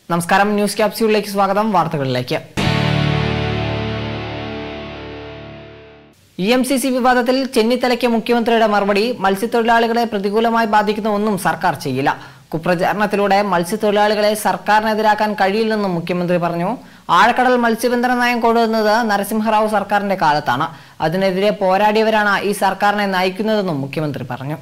നമസ്കാരം ന്യൂസ് ക്യാപ്സ്യൂളിലേക്ക് സ്വാഗതം വാർത്തകളിലേക്ക് ഇ എം സി സി വിവാദത്തിൽ ചെന്നിത്തലയ്ക്ക് മുഖ്യമന്ത്രിയുടെ മറുപടി മത്സ്യത്തൊഴിലാളികളെ പ്രതികൂലമായി ബാധിക്കുന്ന ഒന്നും സർക്കാർ ചെയ്യില്ല കുപ്രചാരണത്തിലൂടെ മത്സ്യത്തൊഴിലാളികളെ സർക്കാരിനെതിരാക്കാൻ കഴിയില്ലെന്നും മുഖ്യമന്ത്രി പറഞ്ഞു ആഴക്കടൽ മത്സ്യബന്ധന നയം കൊണ്ടുവന്നത് നരസിംഹറാവു സർക്കാരിന്റെ കാലത്താണ് അതിനെതിരെ പോരാടിയവരാണ് ഈ സർക്കാരിനെ നയിക്കുന്നതെന്നും മുഖ്യമന്ത്രി പറഞ്ഞു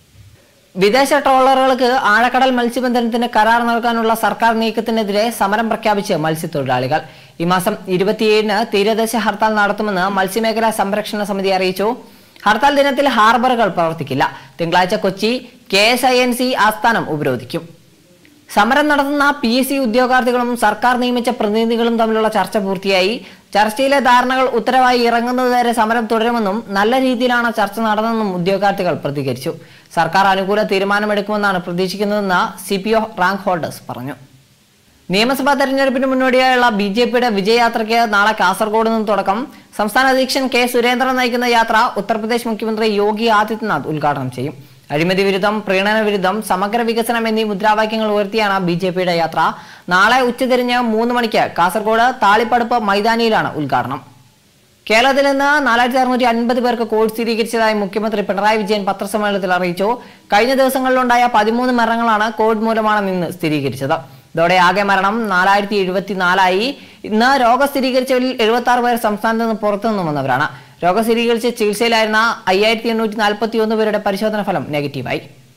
വിദേശ ട്രോളറുകൾക്ക് ആഴക്കടൽ മത്സ്യബന്ധനത്തിന് കരാർ നൽകാനുള്ള സർക്കാർ നീക്കത്തിനെതിരെ സമരം പ്രഖ്യാപിച്ച് മത്സ്യത്തൊഴിലാളികൾ ഈ മാസം ഇരുപത്തിയേഴിന് തീരദേശ ഹർത്താൽ നടത്തുമെന്ന് മത്സ്യമേഖലാ സംരക്ഷണ സമിതി അറിയിച്ചു ഹർത്താൽ ദിനത്തിൽ ഹാർബറുകൾ പ്രവർത്തിക്കില്ല തിങ്കളാഴ്ച Kochi K S I N C ആസ്ഥാനം ഉപരോധിക്കും സമരം നടത്തുന്ന പി എസ് സി ഉദ്യോഗാർത്ഥികളും സർക്കാർ നിയമിച്ച പ്രതിനിധികളും തമ്മിലുള്ള ചർച്ച പൂർത്തിയായി ചർച്ചയിലെ ധാരണകൾ ഉത്തരവായി ഇറങ്ങുന്നതുവരെ സമരം തുടരുമെന്നും നല്ല രീതിയിലാണ് ചർച്ച നടന്നതെന്നും ഉദ്യോഗാർത്ഥികൾ പ്രതികരിച്ചു സർക്കാർ അനുകൂല തീരുമാനമെടുക്കുമെന്നാണ് പ്രതീക്ഷിക്കുന്നതെന്ന് C P O rank holders പറഞ്ഞു നിയമസഭാ തെരഞ്ഞെടുപ്പിന് മുന്നോടിയായുള്ള ബി ജെ പിയുടെ വിജയയാത്രയ്ക്ക് നാളെ കാസർഗോഡ് നിന്ന് തുടക്കം സംസ്ഥാന അധ്യക്ഷൻ കെ സുരേന്ദ്രൻ നയിക്കുന്ന യാത്ര ഉത്തർപ്രദേശ് മുഖ്യമന്ത്രി യോഗി ആദിത്യനാഥ് ഉദ്ഘാടനം ചെയ്യും അഴിമതി വിരുദ്ധം പ്രീണന വിരുദ്ധം സമഗ്ര വികസനം എന്നീ മുദ്രാവാക്യങ്ങൾ ഉയർത്തിയാണ് ബി ജെ പിയുടെ യാത്ര നാളെ ഉച്ചതിരിഞ്ഞ് മൂന്ന് മണിക്ക് കാസർഗോഡ് താളിപ്പടുപ്പ് മൈതാനിയിലാണ് ഉദ്ഘാടനം കേരളത്തിൽ നിന്ന് നാലായിരത്തി അറുന്നൂറ്റി അൻപത് പേർക്ക് കോവിഡ് സ്ഥിരീകരിച്ചതായി മുഖ്യമന്ത്രി പിണറായി വിജയൻ പത്രസമ്മേളനത്തിൽ അറിയിച്ചു കഴിഞ്ഞ ദിവസങ്ങളിലുണ്ടായ പതിമൂന്ന് മരണങ്ങളാണ് കോവിഡ് മൂലമാണ് ഇന്ന് സ്ഥിരീകരിച്ചത് ഇതോടെ ആകെ മരണം നാലായിരത്തി എഴുപത്തിനാലായി ഇന്ന് രോഗം സ്ഥിരീകരിച്ചവരിൽ എഴുപത്തി ആറ് പേർ സംസ്ഥാനത്ത് നിന്ന് പുറത്തുനിന്നും വന്നവരാണ് രോഗം സ്ഥിരീകരിച്ച് ചികിത്സയിലായിരുന്ന അയ്യായിരത്തി എണ്ണൂറ്റി നാൽപ്പത്തി ഒന്ന് പേരുടെ പരിശോധന ഫലം നെഗറ്റീവായി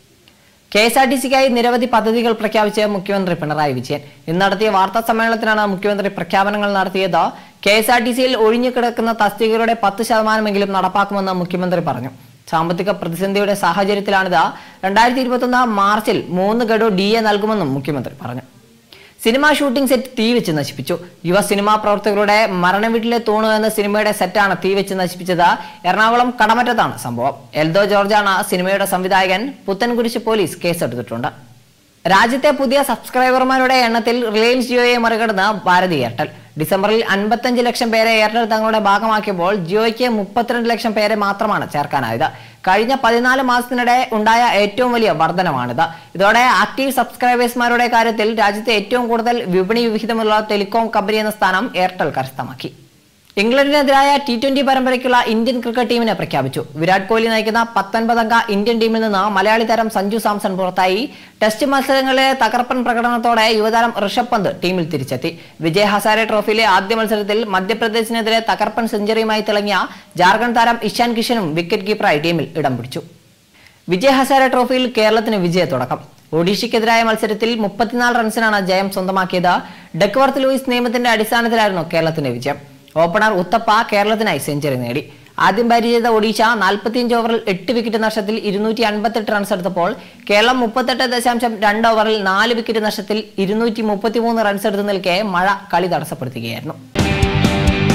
കെ എസ് ആർ ടി സിക്കായി നിരവധി പദ്ധതികൾ പ്രഖ്യാപിച്ച് മുഖ്യമന്ത്രി പിണറായി വിജയൻ ഇന്ന് നടത്തിയ വാർത്താ സമ്മേളനത്തിലാണ് മുഖ്യമന്ത്രി പ്രഖ്യാപനങ്ങൾ നടത്തിയത് കെ എസ് ആർ ടി സിയിൽ ഒഴിഞ്ഞുകിടക്കുന്ന തസ്തികകളുടെ പത്ത് ശതമാനമെങ്കിലും നടപ്പാക്കുമെന്ന് മുഖ്യമന്ത്രി പറഞ്ഞു സാമ്പത്തിക പ്രതിസന്ധിയുടെ സാഹചര്യത്തിലാണിത് രണ്ടായിരത്തി ഇരുപത്തൊന്ന് മാർച്ചിൽ മൂന്ന് ഗഡു ഡി എ നൽകുമെന്നും മുഖ്യമന്ത്രി പറഞ്ഞു സിനിമാ ഷൂട്ടിംഗ് സെറ്റ് തീ വെച്ച് നശിപ്പിച്ചു യുവ സിനിമാ പ്രവർത്തകരുടെ മരണ വീട്ടിലെ തൂണു എന്ന സിനിമയുടെ സെറ്റാണ് തീ വെച്ച് നശിപ്പിച്ചത് എറണാകുളം കടമറ്റത്താണ് സംഭവം എൽദോ ജോർജാണ് സിനിമയുടെ സംവിധായകൻ പുത്തൻകുരിശ് പോലീസ് കേസെടുത്തിട്ടുണ്ട് രാജ്യത്തെ പുതിയ സബ്സ്ക്രൈബർമാരുടെ എണ്ണത്തിൽ റിലയൻസ് ജിയോയെ മറികടന്ന് ഭാരതി എയർടെൽ ഡിസംബറിൽ അൻപത്തഞ്ച് ലക്ഷം പേരെ എയർടെൽ തങ്ങളുടെ ഭാഗമാക്കിയപ്പോൾ ജിയോയ്ക്ക് മുപ്പത്തിരണ്ട് ലക്ഷം പേരെ മാത്രമാണ് ചേർക്കാനായത് കഴിഞ്ഞ പതിനാല് മാസത്തിനിടെ ഉണ്ടായ ഏറ്റവും വലിയ വർധനമാണിത് ഇതോടെ ആക്റ്റീവ് സബ്സ്ക്രൈബേഴ്സ്മാരുടെ കാര്യത്തിൽ രാജ്യത്തെ ഏറ്റവും കൂടുതൽ വിപണി വിഹിതമുള്ള ടെലികോം കമ്പനി എന്ന സ്ഥാനം എയർടെൽ കരസ്ഥമാക്കി ഇംഗ്ലണ്ടിനെതിരായ ടി ട്വന്റി പരമ്പരയ്ക്കുള്ള ഇന്ത്യൻ ക്രിക്കറ്റ് ടീമിനെ പ്രഖ്യാപിച്ചു വിരാട് കോഹ്ലി നയിക്കുന്ന പത്തൊൻപതംഗ ഇന്ത്യൻ ടീമിൽ നിന്ന് മലയാളി താരം സഞ്ജു സാംസൺ പുറത്തായി ടെസ്റ്റ് മത്സരങ്ങളിലെ തകർപ്പൻ പ്രകടനത്തോടെ യുവതാരം ഋഷഭ് പന്ത് ടീമിൽ തിരിച്ചെത്തി വിജയ് ഹസാരെ ട്രോഫിയിലെ ആദ്യ മത്സരത്തിൽ മധ്യപ്രദേശിനെതിരെ തകർപ്പൻ സെഞ്ചുറിയുമായി തിളങ്ങിയ ജാർഖണ്ഡ് താരം ഇഷാൻ കിഷനും വിക്കറ്റ് കീപ്പറായി ടീമിൽ ഇടം പിടിച്ചു വിജയ് ഹസാരെ ട്രോഫിയിൽ കേരളത്തിന് വിജയ തുടക്കം ഒഡീഷയ്ക്കെതിരായ മത്സരത്തിൽ മുപ്പത്തിനാല് റൺസിനാണ് ജയം സ്വന്തമാക്കിയത് ഡെക്വർത്ത് ലൂയിസ് നിയമത്തിന്റെ അടിസ്ഥാനത്തിലായിരുന്നു കേരളത്തിന്റെ വിജയം ഓപ്പണർ ഉത്തപ്പ കേരളത്തിനായി സെഞ്ചുറി നേടി ആദ്യം ബാറ്റ് ചെയ്ത ഒഡീഷ നാൽപ്പത്തിയഞ്ച് ഓവറിൽ എട്ട് വിക്കറ്റ് നഷ്ടത്തിൽ ഇരുന്നൂറ്റി അൻപത്തെട്ട് റൺസ് എടുത്തപ്പോൾ കേരളം മുപ്പത്തെട്ട് ദശാംശം രണ്ട് ഓവറിൽ നാല് വിക്കറ്റ് നഷ്ടത്തിൽ ഇരുന്നൂറ്റി മുപ്പത്തിമൂന്ന് റൺസ് എടുത്ത് നിൽക്കെ മഴ കളി തടസ്സപ്പെടുത്തുകയായിരുന്നു